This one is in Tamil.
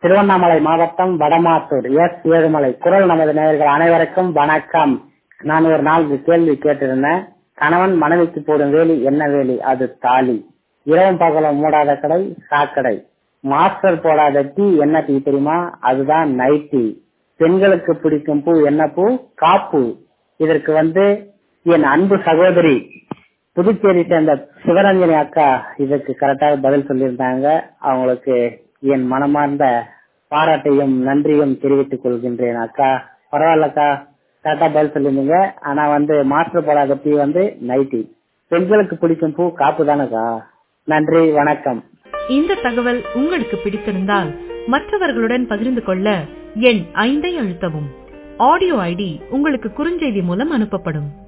திருவண்ணாமலை மாவட்டம் வடமாத்தூர் எஸ் ஏழுமலை குரல் நமது நேயர்கள் அனைவருக்கும் வணக்கம் நான் ஒரு நாள் கேள்வி கேட்டிருந்தேன் கணவன் மனைவிக்கு போடும் வேலி என்ன வேலி அது தாலி இரவும் பகலும் மூடாத கடை சாக்கடை மாஸ்டர் போடாத டீ என்ன டீ தெரியுமா அதுதான் நைட்டி பெண்களுக்கு பிடிக்கும் பூ என்ன பூ காப்பு இதற்கு வந்து என் அன்பு சகோதரி புதுச்சேரி சேர்ந்த சிவரஞ்சனி அக்கா இதுக்கு கரெக்டாக பதில் சொல்லியிருந்தாங்க அவங்களுக்கு என் மனமார்ந்த பாராட்டையும் நன்றியும் தெரிவித்துக் கொள்கின்றேன் அக்கா பரவாயில்லக்கா கரெக்டா பதில் சொல்லியிருந்தீங்க ஆனா வந்து மாஸ்டர் போடாத டீ வந்து நைட்டி பெண்களுக்கு பிடிக்கும் பூ காப்பு தானக்கா நன்றி வணக்கம் இந்த தகவல் உங்களுக்கு பிடித்திருந்தால் மற்றவர்களுடன் பகிர்ந்து கொள்ள எண் ஐந்தை அழுத்தவும் ஆடியோ ஐடி உங்களுக்கு குறுஞ்செய்தி மூலம் அனுப்பப்படும்